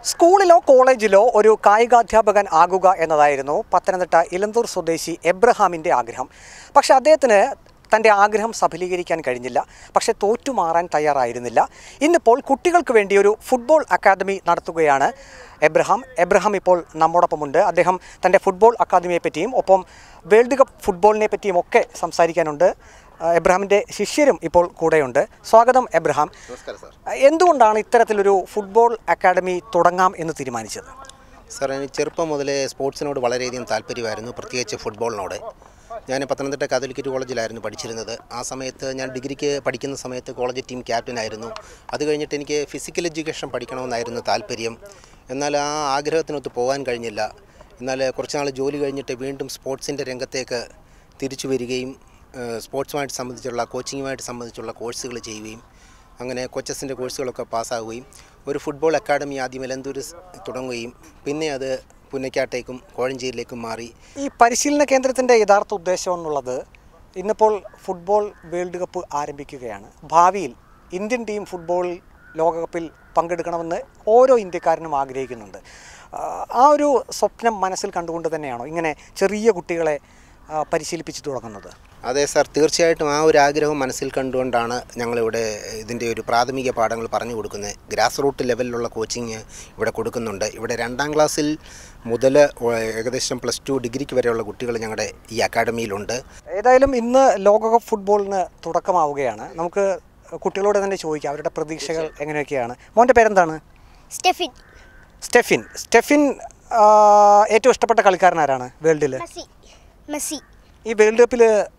സ്കൂളിലോ കോളേജിലോ ഒരു കായികാധ്യാപകൻ ആകുക എന്നതായിരുന്നു പത്തനംതിട്ട ഇലന്തൂർ സ്വദേശി എബ്രഹാമിൻ്റെ ആഗ്രഹം പക്ഷെ അദ്ദേഹത്തിന് തൻ്റെ ആഗ്രഹം സഫലീകരിക്കാൻ കഴിഞ്ഞില്ല പക്ഷെ തോറ്റുമാറാൻ തയ്യാറായിരുന്നില്ല ഇന്നിപ്പോൾ കുട്ടികൾക്ക് വേണ്ടി ഒരു ഫുട്ബോൾ അക്കാദമി നടത്തുകയാണ് എബ്രഹാം എബ്രഹാം ഇപ്പോൾ നമ്മോടൊപ്പമുണ്ട് അദ്ദേഹം തൻ്റെ ഫുട്ബോൾ അക്കാദമിയെ പറ്റിയും ഒപ്പം വേൾഡ് കപ്പ് ഫുട്ബോളിനെ പറ്റിയും ഒക്കെ സംസാരിക്കാനുണ്ട് ആ, എബ്രഹാമിൻ്റെ ശിഷ്യരും ഇപ്പോൾ കൂടെയുണ്ട് സ്വാഗതം എബ്രഹാം നമസ്കാരം സാർ എന്തുകൊണ്ടാണ് ഇത്തരത്തിലൊരു ഫുട്ബോൾ അക്കാഡമി തുടങ്ങാം എന്ന് തീരുമാനിച്ചത് സാർ എനിക്ക് ചെറുപ്പം മുതലേ സ്പോർട്സിനോട് വളരെയധികം താല്പര്യമായിരുന്നു പ്രത്യേകിച്ച് ഫുട്ബോളിനോട് ഞാൻ പത്തനംതിട്ട കാതലിക്കറ്റ് കോളേജിലായിരുന്നു പഠിച്ചിരുന്നത് ആ സമയത്ത് ഞാൻ ഡിഗ്രിക്ക് പഠിക്കുന്ന സമയത്ത് കോളേജ് ടീം ക്യാപ്റ്റൻ ആയിരുന്നു അത് കഴിഞ്ഞിട്ട് എനിക്ക് ഫിസിക്കൽ എഡ്യൂക്കേഷൻ പഠിക്കണമെന്നായിരുന്നു താല്പര്യം എന്നാൽ ആ ആഗ്രഹത്തിനൊത്ത് പോകാൻ കഴിഞ്ഞില്ല എന്നാൽ കുറച്ച് നാൾ ജോലി കഴിഞ്ഞിട്ട് വീണ്ടും സ്പോർട്സിൻ്റെ രംഗത്തേക്ക് തിരിച്ചു വരികയും ഏഹ്, സ്പോർട്സുമായിട്ട് സംബന്ധിച്ചുള്ള കോച്ചിങ്ങുമായിട്ട് സംബന്ധിച്ചുള്ള കോഴ്സുകൾ ചെയ്യുകയും അങ്ങനെ കോച്ചസിൻ്റെ കോഴ്സുകളൊക്കെ പാസ്സാവുകയും ഒരു ഫുട്ബോൾ അക്കാഡമി ആദ്യം എലന്തൂർ സ് തുടങ്ങുകയും പിന്നെ അത് പുന്നക്കാട്ടേക്കും കോഴഞ്ചേരിയിലേക്കും മാറി ഈ പരിശീലന കേന്ദ്രത്തിൻ്റെ യഥാർത്ഥ ഉദ്ദേശം എന്നുള്ളത് ഇന്നിപ്പോൾ ഫുട്ബോൾ വേൾഡ് കപ്പ് ആരംഭിക്കുകയാണ് ഭാവിയിൽ ഇന്ത്യൻ ടീം ഫുട്ബോൾ ലോകകപ്പിൽ പങ്കെടുക്കണമെന്ന് ഓരോ ഇന്ത്യക്കാരനും ആഗ്രഹിക്കുന്നുണ്ട് ആ, ആ ഒരു സ്വപ്നം മനസ്സിൽ കണ്ടുകൊണ്ട് തന്നെയാണോ ഇങ്ങനെ ചെറിയ കുട്ടികളെ ആ, പരിശീലിപ്പിച്ച് തുടങ്ങുന്നത് അതെ സാർ തീർച്ചയായിട്ടും ആ ഒരു ആഗ്രഹം മനസ്സിൽ കണ്ടുകൊണ്ടാണ് ഞങ്ങളിവിടെ ഇതിൻ്റെ ഒരു പ്രാഥമിക പാഠങ്ങൾ പറഞ്ഞു കൊടുക്കുന്നത് ഗ്രാസ് റൂട്ട് ലെവലിലുള്ള കോച്ചിങ് ഇവിടെ കൊടുക്കുന്നുണ്ട് ഇവിടെ രണ്ടാം ക്ലാസ്സിൽ മുതൽ ഏകദേശം പ്ലസ് ടു ഡിഗ്രിക്ക് വരെയുള്ള കുട്ടികൾ ഞങ്ങളുടെ ഈ അക്കാഡമിയിലുണ്ട് ഏതായാലും ഇന്ന് ലോകകപ്പ് ഫുട്ബോളിന് തുടക്കമാവുകയാണ് നമുക്ക് കുട്ടികളോട് തന്നെ ചോദിക്കാം അവരുടെ പ്രതീക്ഷകൾ എങ്ങനെയൊക്കെയാണ് മോൻ്റെ പേരെന്താണ് സ്റ്റെഫിൻ സ്റ്റെഫിൻ സ്റ്റെഫിൻ ആ, ഏറ്റവും ഇഷ്ടപ്പെട്ട കളിക്കാരൻ ആരാണ് വേൾഡിൽ മെസ്സി മെസ്സി ഈ വേൾഡ് കപ്പിൽ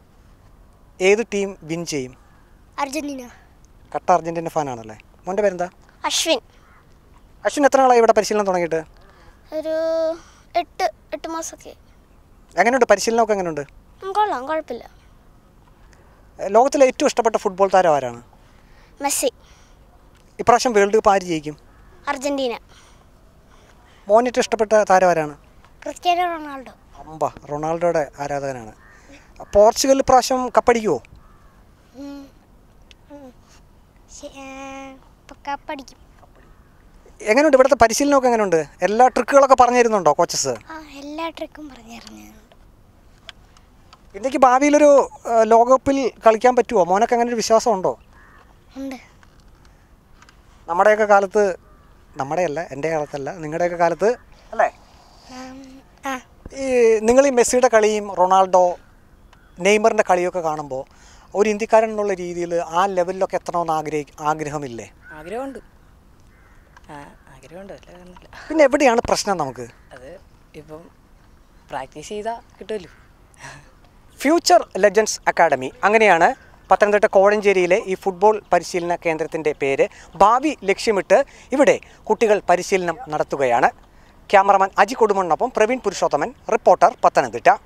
ഏത് ടീം വിൻ ചെയ്യും അർജന്റീന കട്ട അർജൻറ്റീന ഫാനാണല്ലേ മോൻ്റെ പേരെന്താ അശ്വിൻ അശ്വിൻ എത്ര നാളായി ഇവിടെ പരിശീലനം തുടങ്ങിയിട്ട് ഒരു എട്ട് എട്ട് മാസമൊക്കെ എങ്ങനെയുണ്ട് പരിശീലനമൊക്കെ എങ്ങനെയുണ്ട് ഉം, കൊള്ളാം കുഴപ്പമില്ല ഏ, ലോകത്തിലെ ഏറ്റവും ഇഷ്ടപ്പെട്ട ഫുട്ബോൾ താരം ആരാണ് മെസ്സി ഇപ്രാവശ്യം വേൾഡ് കപ്പ് ആര് ജയിക്കും അർജന്റീന മോൻ ഏറ്റവും ഇഷ്ടപ്പെട്ട താരം ആരാണ് ക്രിസ്ത്യാനോ റൊണാൾഡോ അമ്പ റൊണാൾഡോയുടെ ആരാധകനാണ് പോർച്ചുഗൽ ഇപ്രാവശ്യം കപ്പടിക്കുമോ ഉം. ഉം. ശ- ആ, പക്കാ പഠിക്കും എങ്ങനെയുണ്ട് ഇവിടുത്തെ പരിശീലനമൊക്കെ എങ്ങനെയുണ്ട് എല്ലാ ട്രിക്കുകളൊക്കെ പറഞ്ഞു തരുന്നുണ്ടോ കോച്ചസ് ആ എല്ലാ ട്രിക്കും പറഞ്ഞിരുന്നുണ്ട് ഇന്ത്യക്ക് ഭാവിയിലൊരു ആ, ലോകകപ്പിൽ കളിക്കാൻ പറ്റുമോ മോനൊക്കെ അങ്ങനെ ഒരു വിശ്വാസം ഉണ്ടോ ഉണ്ട് നമ്മുടെയൊക്കെ കാലത്ത് നമ്മുടെയല്ല എൻ്റെ കാലത്തല്ല നിങ്ങളുടെയൊക്കെ കാലത്ത് അല്ലേ ഉം, ആ ഈ നിങ്ങൾ ഈ മെസ്സിയുടെ കളിയും റൊണാൾഡോ നെയ്മറിൻ്റെ കളിയൊക്കെ കാണുമ്പോൾ ഒരു ഇന്ത്യക്കാരൻ എന്നുള്ള രീതിയിൽ ആ ലെവലിലൊക്കെ എത്തണമെന്ന് ആഗ്രഹി ആഗ്രഹമില്ലേ ആഗ്രഹമുണ്ട് ആ ആഗ്രഹമുണ്ട് അല്ല കാരണമില്ല പിന്നെ എവിടെയാണ് പ്രശ്നം നമുക്ക് അത് ഇപ്പം പ്രാക്ടീസ് ചെയ്താൽ കിട്ടുമല്ലോ ഫ്യൂച്ചർ ലെജൻഡ്സ് അക്കാഡമി അങ്ങനെയാണ് പത്തനംതിട്ട കോഴഞ്ചേരിയിലെ ഈ ഫുട്ബോൾ പരിശീലന കേന്ദ്രത്തിൻ്റെ പേര് ഭാവി ലക്ഷ്യമിട്ട് ഇവിടെ കുട്ടികൾ പരിശീലനം നടത്തുകയാണ് ക്യാമറമാൻ അജി കൊടുമണ്ണൊപ്പം പ്രവീൺ പുരുഷോത്തമൻ റിപ്പോർട്ടർ പത്തനംതിട്ട